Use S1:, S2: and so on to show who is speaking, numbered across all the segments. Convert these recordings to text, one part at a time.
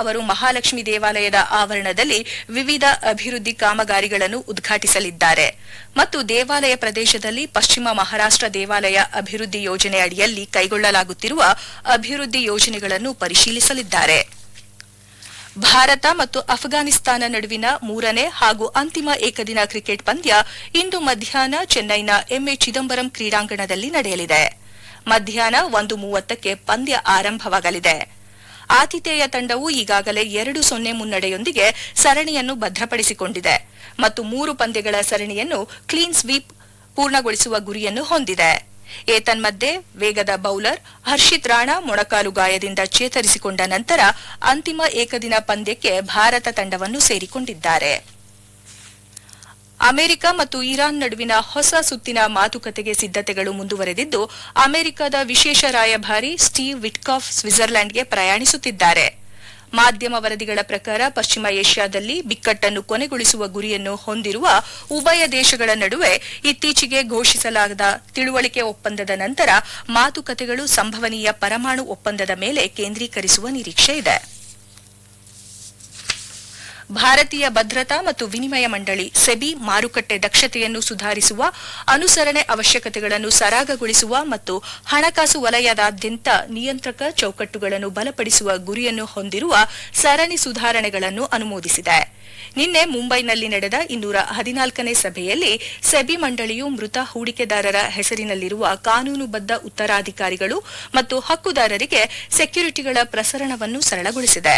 S1: ಅವರು ಮಹಾಲಕ್ಷ್ಮಿ ದೇವಾಲಯದ ಆವರಣದಲ್ಲಿ ವಿವಿಧ ಅಭಿವೃದ್ಧಿ ಕಾಮಗಾರಿಗಳನ್ನು ಉದ್ಘಾಟಿಸಲಿದ್ದಾರೆ ಮತ್ತು ದೇವಾಲಯ ಪ್ರದೇಶದಲ್ಲಿ ಪಶ್ಚಿಮ ಮಹಾರಾಷ್ಟ್ರ ದೇವಾಲಯ ಅಭಿವೃದ್ಧಿ ಯೋಜನೆ ಅಡಿಯಲ್ಲಿ ಕೈಗೊಳ್ಳಲಾಗುತ್ತಿರುವ ಅಭಿವೃದ್ಧಿ ಯೋಜನೆಗಳನ್ನು ಪರಿಶೀಲಿಸಲಿದ್ದಾರೆ ಭಾರತ ಮತ್ತು ಅಫ್ಘಾನಿಸ್ತಾನ ನಡುವಿನ ಮೂರನೇ ಹಾಗೂ ಅಂತಿಮ ಏಕದಿನ ಕ್ರಿಕೆಟ್ ಪಂದ್ಯ ಇಂದು ಮಧ್ಯಾಹ್ನ ಚೆನ್ನೈನ ಎಂಎ ಚಿದಂಬರಂ ಕ್ರೀಡಾಂಗಣದಲ್ಲಿ ನಡೆಯಲಿದೆ ಮಧ್ಯಾಹ್ನ ಒಂದು ಮೂವತ್ತಕ್ಕೆ ಪಂದ್ಯ ಆರಂಭವಾಗಲಿದೆ ಆತಿಥೇಯ ತಂಡವು ಈಗಾಗಲೇ ಎರಡು ಸೊನ್ನೆ ಮುನ್ನಡೆಯೊಂದಿಗೆ ಸರಣಿಯನ್ನು ಭದ್ರಪಡಿಸಿಕೊಂಡಿದೆ ಮತ್ತು ಮೂರು ಪಂದ್ಯಗಳ ಸರಣಿಯನ್ನು ಕ್ಲೀನ್ ಸ್ವೀಪ್ ಪೂರ್ಣಗೊಳಿಸುವ ಗುರಿಯನ್ನು ಹೊಂದಿದೆ ಏತನ್ಮಧ್ಯೆ ವೇಗದ ಬೌಲರ್ ಹರ್ಷಿತ್ ರಾಣಾ ಮೊಣಕಾಲು ಗಾಯದಿಂದ ಚೇತರಿಸಿಕೊಂಡ ನಂತರ ಅಂತಿಮ ಏಕದಿನ ಪಂದ್ಯಕ್ಕೆ ಭಾರತ ತಂಡವನ್ನು ಸೇರಿಕೊಂಡಿದ್ದಾರೆ ಅಮೆರಿಕ ಮತ್ತು ಇರಾನ್ ನಡುವಿನ ಹೊಸ ಸುತ್ತಿನ ಮಾತುಕತೆಗೆ ಸಿದ್ದತೆಗಳು ಮುಂದುವರೆದಿದ್ದು ಅಮೆರಿಕದ ವಿಶೇಷ ರಾಯಭಾರಿ ಸ್ಟೀವ್ ವಿಟ್ಕಾಫ್ ಸ್ವಿಟ್ಜರ್ಲೆಂಡ್ಗೆ ಪ್ರಯಾಣಿಸುತ್ತಿದ್ದಾರೆ ಮಾಧ್ಯಮ ವರದಿಗಳ ಪ್ರಕಾರ ಪಶ್ಚಿಮ ಏಷ್ಯಾದಲ್ಲಿ ಬಿಕ್ಕಟ್ಟನ್ನು ಕೊನೆಗೊಳಿಸುವ ಗುರಿಯನ್ನು ಹೊಂದಿರುವ ಉಭಯ ದೇಶಗಳ ನಡುವೆ ಇತ್ತೀಚೆಗೆ ಘೋಷಿಸಲಾದ ತಿಳುವಳಿಕೆ ಒಪ್ಪಂದದ ನಂತರ ಮಾತುಕತೆಗಳು ಸಂಭವನೀಯ ಪರಮಾಣು ಒಪ್ಪಂದದ ಮೇಲೆ ಕೇಂದ್ರೀಕರಿಸುವ ನಿರೀಕ್ಷೆ ಇದೆ ಭಾರತೀಯ ಭದ್ರತಾ ಮತ್ತು ವಿನಿಮಯ ಮಂಡಳಿ ಸೆಬಿ ಮಾರುಕಟ್ಟೆ ದಕ್ಷತೆಯನ್ನು ಸುಧಾರಿಸುವ ಅನುಸರಣೆ ಅವಶ್ಯಕತೆಗಳನ್ನು ಸರಾಗಗೊಳಿಸುವ ಮತ್ತು ಹಣಕಾಸು ವಲಯದಾದ್ಯಂತ ನಿಯಂತ್ರಕ ಚೌಕಟ್ಟುಗಳನ್ನು ಬಲಪಡಿಸುವ ಗುರಿಯನ್ನು ಹೊಂದಿರುವ ಸರಣಿ ಸುಧಾರಣೆಗಳನ್ನು ಅನುಮೋದಿಸಿದೆ ನಿನ್ನೆ ಮುಂಬೈನಲ್ಲಿ ನಡೆದ ಇನ್ನೂರ ಹದಿನಾಲ್ಕನೇ ಸಭೆಯಲ್ಲಿ ಸೆಬಿ ಮಂಡಳಿಯು ಮೃತ ಹೂಡಿಕೆದಾರರ ಹೆಸರಿನಲ್ಲಿರುವ ಕಾನೂನುಬದ್ಧ ಉತ್ತರಾಧಿಕಾರಿಗಳು ಮತ್ತು ಹಕ್ಕುದಾರರಿಗೆ ಸೆಕ್ಯುರಿಟಿಗಳ ಪ್ರಸರಣವನ್ನು ಸರಳಗೊಳಿಸಿದೆ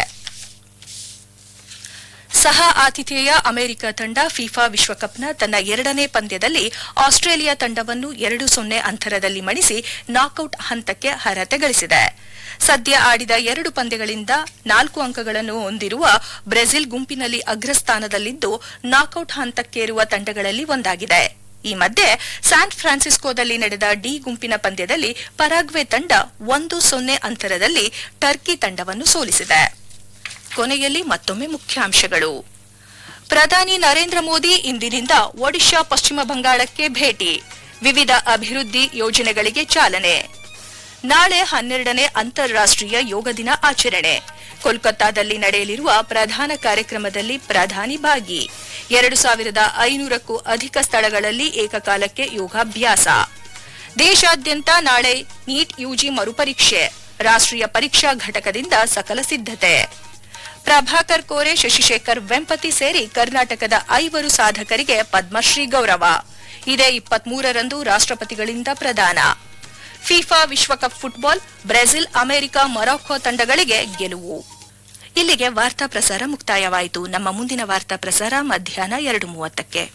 S1: ಸಹ ಆತಿಥೇಯ ಅಮೆರಿಕ ತಂಡ ಫಿಫಾ ವಿಶ್ವಕಪ್ನ ತನ್ನ ಎರಡನೇ ಪಂದ್ಯದಲ್ಲಿ ಆಸ್ಟ್ರೇಲಿಯಾ ತಂಡವನ್ನು ಎರಡು ಸೊನ್ನೆ ಅಂತರದಲ್ಲಿ ಮಣಿಸಿ ನಾಕೌಟ್ ಹಂತಕ್ಕೆ ಅರ್ಹತೆ ಗಳಿಸಿದೆ ಸದ್ಯ ಆಡಿದ ಎರಡು ಪಂದ್ಯಗಳಿಂದ ನಾಲ್ಕು ಅಂಕಗಳನ್ನು ಹೊಂದಿರುವ ಬ್ರೆಜಿಲ್ ಗುಂಪಿನಲ್ಲಿ ಅಗ್ರಸ್ಥಾನದಲ್ಲಿದ್ದು ನಾಕೌಟ್ ಹಂತಕ್ಕೇರುವ ತಂಡಗಳಲ್ಲಿ ಒಂದಾಗಿದೆ ಈ ಮಧ್ಯೆ ಸ್ಯಾನ್ ಫ್ರಾನ್ಸಿಸ್ಕೋದಲ್ಲಿ ನಡೆದ ಡಿ ಗುಂಪಿನ ಪಂದ್ಯದಲ್ಲಿ ಪರಾಗ್ವೆ ತಂಡ ಒಂದು ಸೊನ್ನೆ ಅಂತರದಲ್ಲಿ ಟರ್ಕಿ ತಂಡವನ್ನು ಸೋಲಿಸಿದೆ ಕೊನೆಯಲ್ಲಿ ಮತ್ತೊಮ್ಮೆ ಮುಖ್ಯಾಂಶಗಳು ಪ್ರಧಾನಿ ನರೇಂದ್ರ ಮೋದಿ ಇಂದಿನಿಂದ ಒಡಿಶಾ ಪಶ್ಚಿಮ ಬಂಗಾಳಕ್ಕೆ ಭೇಟಿ ವಿವಿಧ ಅಭಿವೃದ್ಧಿ ಯೋಜನೆಗಳಿಗೆ ಚಾಲನೆ ನಾಳೆ ಹನ್ನೆರಡನೇ ಅಂತಾರಾಷ್ಟೀಯ ಯೋಗ ದಿನ ಆಚರಣೆ ಕೋಲ್ಕತ್ತಾದಲ್ಲಿ ನಡೆಯಲಿರುವ ಪ್ರಧಾನ ಕಾರ್ಯಕ್ರಮದಲ್ಲಿ ಪ್ರಧಾನಿ ಭಾಗಿ ಎರಡು ಸಾವಿರದ ಐನೂರಕ್ಕೂ ಅಧಿಕ ಸ್ಥಳಗಳಲ್ಲಿ ಏಕಕಾಲಕ್ಕೆ ಯೋಗಾಭ್ಯಾಸ ದೇಶಾದ್ಯಂತ ನಾಳೆ ನೀಟ್ ಯುಜಿ ಮರುಪರೀಕ್ಷೆ ರಾಷ್ಟ್ರೀಯ ಪರೀಕ್ಷಾ ಘಟಕದಿಂದ ಸಕಲ ಸಿದ್ಧತೆ ಪ್ರಭಾಕರ್ ಕೋರೆ ಶಶಿಶೇಖರ್ ವೆಂಪತಿ ಸೇರಿ ಕರ್ನಾಟಕದ ಐವರು ಸಾಧಕರಿಗೆ ಪದ್ಮಶ್ರೀ ಗೌರವ ಇದೇ ಇಪ್ಪತ್ಮೂರರಂದು ರಾಷ್ಟ್ರಪತಿಗಳಿಂದ ಪ್ರದಾನ ಫಿಫಾ ವಿಶ್ವಕಪ್ ಫುಟ್ಬಾಲ್ ಬ್ರೆಜಿಲ್ ಅಮೆರಿಕ ಮೊರಾಕೊ ತಂಡಗಳಿಗೆ ಗೆಲುವು ಇಲ್ಲಿಗೆ ವಾರ್ತಾ ಪ್ರಸಾರ ಮುಕ್ತಾಯವಾಯಿತು ನಮ್ಮ ಮುಂದಿನ ವಾರ್ತಾ ಪ್ರಸಾರ ಮಧ್ಯಾಹ್ನ ಎರಡು ಮೂವತ್ತಕ್ಕೆ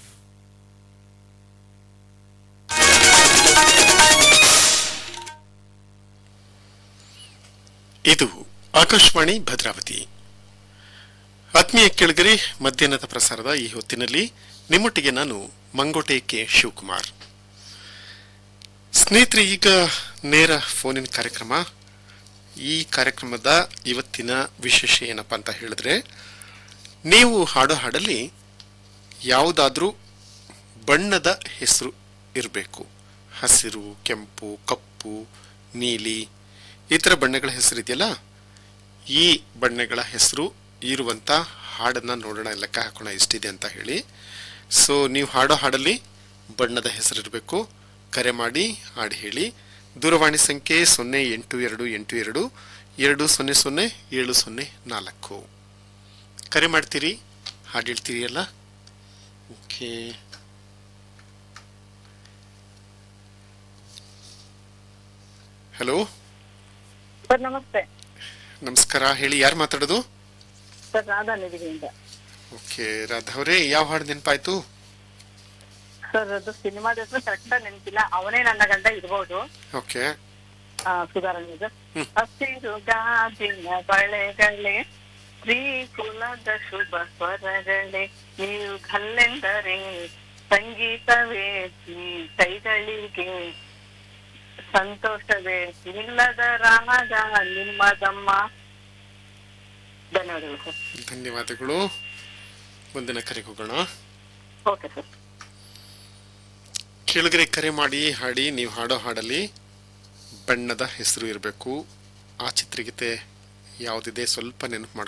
S2: ಇದು ಆಕಾಶವಾಣಿ ಭದ್ರಾವತಿ ಆತ್ಮೀಯ ಕೆಳಗರೆ ಮಧ್ಯಾಹ್ನದ ಪ್ರಸಾರದ ಈ ಹೊತ್ತಿನಲ್ಲಿ ನಿಮ್ಮೊಟ್ಟಿಗೆ ನಾನು ಮಂಗೋಟೆ ಕೆ ಶಿವಕುಮಾರ್ ಸ್ನೇಹಿತರೆ ಈಗ ನೇರ ಫೋನಿನ ಕಾರ್ಯಕ್ರಮ ಈ ಕಾರ್ಯಕ್ರಮದ ಇವತ್ತಿನ ವಿಶೇಷ ಏನಪ್ಪ ಅಂತ ಹೇಳಿದ್ರೆ ನೀವು ಹಾಡೋ ಹಾಡಲ್ಲಿ ಯಾವುದಾದ್ರೂ ಬಣ್ಣದ ಹೆಸರು ಇರಬೇಕು ಹಸಿರು ಕೆಂಪು ಕಪ್ಪು ನೀಲಿ ಈ ಥರ ಬಣ್ಣಗಳ ಹೆಸರು ಇದೆಯಲ್ಲ ಈ ಬಣ್ಣಗಳ ಹೆಸರು ಇರುವಂಥ ಹಾಡನ್ನು ನೋಡೋಣ ಲೆಕ್ಕ ಹಾಕೋಣ ಎಷ್ಟಿದೆ ಅಂತ ಹೇಳಿ ಸೊ ನೀವು ಹಾಡೋ ಹಾಡಲ್ಲಿ ಬಣ್ಣದ ಹೆಸರು ಇರಬೇಕು ಕರೆ ಮಾಡಿ ಹಾಡು ಹೇಳಿ ದೂರವಾಣಿ ಸಂಖ್ಯೆ ಸೊನ್ನೆ ಎಂಟು ಎರಡು ಎಂಟು ಎರಡು ಎರಡು ಸೊನ್ನೆ ಸೊನ್ನೆ ಏಳು ಸೊನ್ನೆ ನಾಲ್ಕು ಕರೆ ಮಾಡ್ತೀರಿ ಹಾಡು ಹೇಳ್ತೀರಿ ಅಲ್ಲ ಓಕೆ ಹಲೋ
S3: ಸರ್ ನಮಸ್ತೆ
S2: ನಮಸ್ಕಾರ ಹೇಳಿ ಯಾರು ಮಾತಾಡೋದು
S3: ಸರ್ ರಾಧಾ ನಿಧಿಗೆಯಿಂದ
S2: ಓಕೆ ರಾಧಾ ಅವರೇ ಯಾವ ಹಾಡು ನೆನಪಾಯ್ತು
S3: ಸರ್ ಅದು ಸಿನಿಮಾದ ಹೆಸರು ಕರೆಕ್ಟ್ ನೆನಪಿಲ್ಲ ಅವನೇ ನನ್ನ ಗಂಡ ಇರ್ಬೋದು
S2: ಓಕೆ
S3: ಆ, ಸುಧಾರಣೆದು
S2: ಹ್ಮ್.
S3: ಹಸಿರು ಗಾಜಿನ ಬಳೆಗಳೇ ಸ್ತ್ರೀ ಕುಲದ ಶುಭ ಸ್ವರಗಳೇ ನೀವು ಗಲ್ಲೆಂದರೆ ಸಂಗೀತವೇ ಈ ಕೈಗಳಿಗೆ ಸಂತೋಷವೇ ಇಲ್ಲದ ರಾಗ ನಿಮ್ಮದಮ್ಮ ಧನ್ಯವಾದಗಳು ಸರ್
S2: ಧನ್ಯವಾದಗಳು ಮುಂದಿನ ಕರೆಗೆ ಹೋಗೋಣ
S3: ಓಕೆ ಸರ್
S2: ಕೆಳಗರೆ ಕರೆ ಮಾಡಿ ಹಾಡಿ ನೀವು ಹಾಡೋ ಹಾಡಲ್ಲಿ ಬಣ್ಣದ ಹೆಸರು ಇರಬೇಕು ಆ ಚಿತ್ರಗೀತೆ ಯಾವುದಿದೆ ಸ್ವಲ್ಪ ನೆನಪು